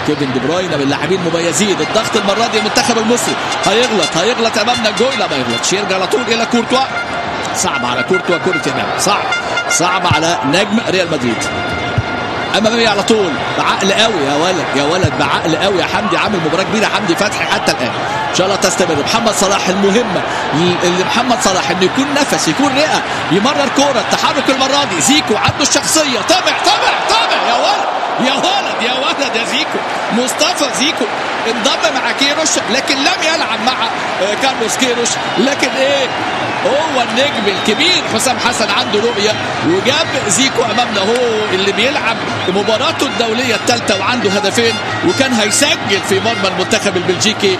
كيفن دي بروين من اللاعبين المميزين الضغط المره دي المنتخب المصري هيغلط هيغلط امامنا جوي لا ما يغلطش يرجع على طول الى كورتوا صعب على كورتوا كره امام صعب صعب على نجم ريال مدريد اماميه على طول بعقل قوي يا ولد يا ولد بعقل قوي يا حمدي عامل مباراه كبيره حمدي فتحي حتى الان ان شاء الله تستمر محمد صلاح المهمه اللي محمد صلاح انه يكون نفس يكون رئه يمرر كوره التحرك المره دي زيكو عنده الشخصيه طمع طمع طمع يا ولد يا ولد يا ولد يا زيكو مصطفى زيكو انضم مع كيروش لكن لم يلعب مع كارلوس كيروش لكن ايه هو النجم الكبير حسام حسن عنده رؤيه وجاب زيكو امامنا هو اللي بيلعب مباراته الدوليه الثالثه وعنده هدفين وكان هيسجل في مرمى المنتخب البلجيكي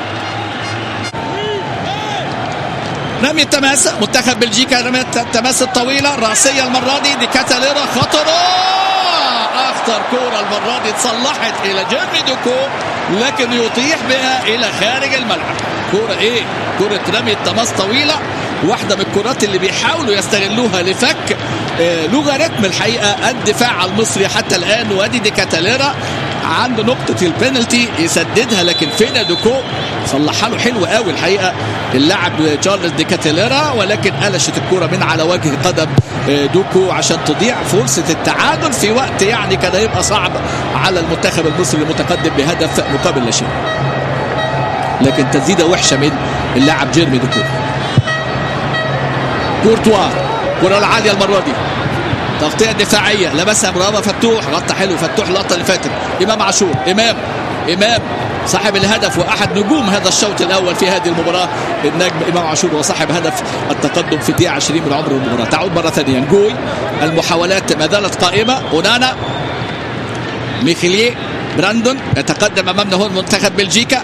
رمي التماس منتخب بلجيكا رمي التماس الطويله راسيه المره دي دي كاتاليرا خطره اخطر كوره المره دي اتصلحت الى جيرمي دوكو لكن يطيح بها الى خارج الملعب كوره ايه كوره رمي التماس طويله واحده من الكرات اللي بيحاولوا يستغلوها لفك آه لوغاريتم الحقيقه الدفاع المصري حتى الان وادي دي كاتاليرا عنده نقطة البينالتي يسددها لكن فين دوكو صلحها له حلو قوي الحقيقة اللاعب تشارلز دي كاتاليرا ولكن قلشت الكرة من على وجه قدم دوكو عشان تضيع فرصة التعادل في وقت يعني كان هيبقى صعب على المنتخب المصري المتقدم بهدف مقابل لا شيء لكن تسديدة وحشة من اللاعب جيرمي دوكو كورتوا كرة العالية المرة دي تغطية دفاعية لمسها برافو فتوح غطى حلو فتوح اللقطة اللي فاتت إمام عاشور إمام إمام صاحب الهدف واحد نجوم هذا الشوط الاول في هذه المباراه النجم امام عاشور وصاحب هدف التقدم في الدقيقه 20 من عمر المباراه تعود مره ثانيه نجوي المحاولات ما زالت قائمه اونانا ميخيليه براندون يتقدم امامنا هو المنتخب بلجيكا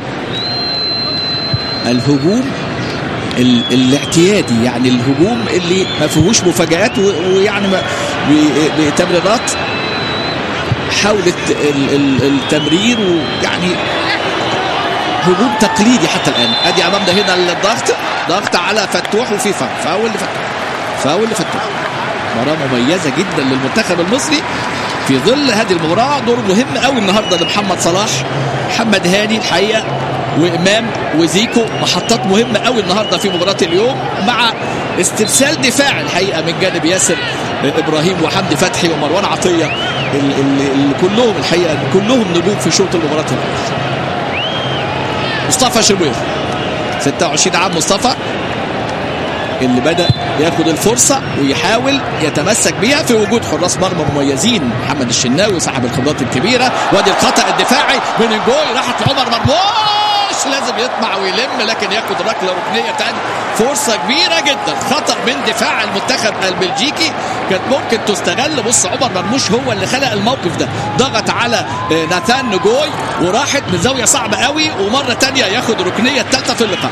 الهجوم الاعتيادي يعني الهجوم اللي ما فيهوش مفاجآت ويعني بتمريرات حاولت التمرير ويعني هجوم تقليدي حتى الان ادي امامنا هنا الضغط ضغط على فتوح وفي فاول فاول لفتوح فاول لفتوح مباراه مميزه جدا للمنتخب المصري في ظل هذه المباراه دور مهم قوي النهارده لمحمد صلاح محمد هاني الحقيقه وامام وزيكو محطات مهمه قوي النهارده في مباراه اليوم مع استرسال دفاع الحقيقه من جانب ياسر ابراهيم وحمدي فتحي ومروان عطيه اللي كلهم الحقيقه كلهم نجوم في شوط المباراه الاول مصطفى شوبير 26 عام مصطفى اللي بدا ياخد الفرصه ويحاول يتمسك بيها في وجود حراس مرمى مميزين محمد الشناوي صاحب الخبرات الكبيره وادي الخطا الدفاعي من الجوي راحت لعمر مرموش لازم يطمع ويلم لكن ياخد ركله ركنيه ثانيه فرصه كبيره جدا خطا من دفاع المنتخب البلجيكي كانت ممكن تستغل بص عمر مرموش هو اللي خلق الموقف ده ضغط على ناتان نجوي وراحت من زاويه صعبه قوي ومره ثانيه ياخد ركنيه الثالثه في اللقاء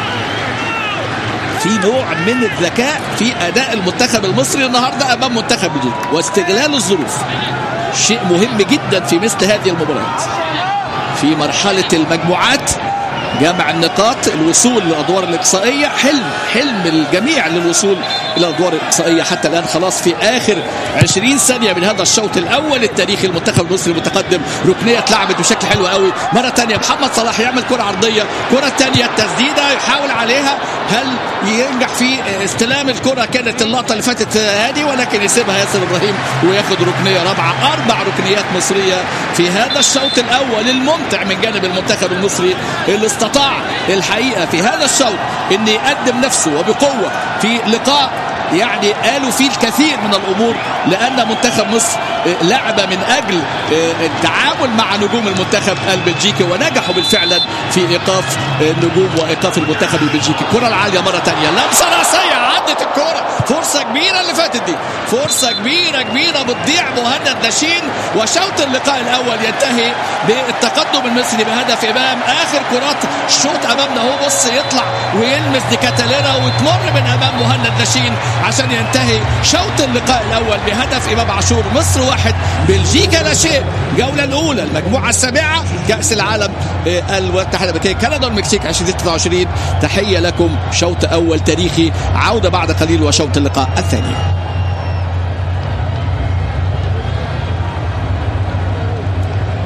في نوع من الذكاء في اداء المنتخب المصري النهارده امام منتخب جديد واستغلال الظروف شيء مهم جدا في مثل هذه المباريات في مرحله المجموعات جمع النقاط الوصول للادوار الاقصائيه حلم حلم الجميع للوصول الى الادوار الاقصائيه حتى الان خلاص في اخر 20 ثانيه من هذا الشوط الاول التاريخي المنتخب المصري متقدم ركنيه اتلعبت بشكل حلو قوي مره ثانيه محمد صلاح يعمل كره عرضيه كره ثانيه التسديده يحاول عليها هل ينجح في استلام الكره كانت اللقطه اللي فاتت هادي ولكن يسيبها ياسر ابراهيم وياخد ركنيه رابعه اربع ركنيات مصريه في هذا الشوط الاول الممتع من جانب المنتخب المصري اللي استطاع الحقيقه في هذا الشوط ان يقدم نفسه وبقوه في لقاء يعني قالوا فيه الكثير من الامور لان منتخب مصر لعب من اجل التعامل مع نجوم المنتخب البلجيكي ونجحوا بالفعل في ايقاف النجوم وايقاف المنتخب البلجيكي الكره العاليه مره ثانيه لمسه راسيه عدت الكره فرصه كبيره اللي فاتت دي فرصه كبيره كبيره بتضيع مهند نشين وشوط اللقاء الاول ينتهي بالتقدم المصري بهدف امام اخر كرات الشوط امامنا هو بص يطلع ويلمس دي كاتالينا وتمر من امام مهند نشين عشان ينتهي شوط اللقاء الاول بهدف امام عاشور مصر واحد بلجيكا لا شيء الجوله الاولى المجموعه السابعه كاس العالم الاتحاد الامريكي كندا والمكسيك 2023 تحيه لكم شوط اول تاريخي عوده بعد قليل وشوط اللقاء الثاني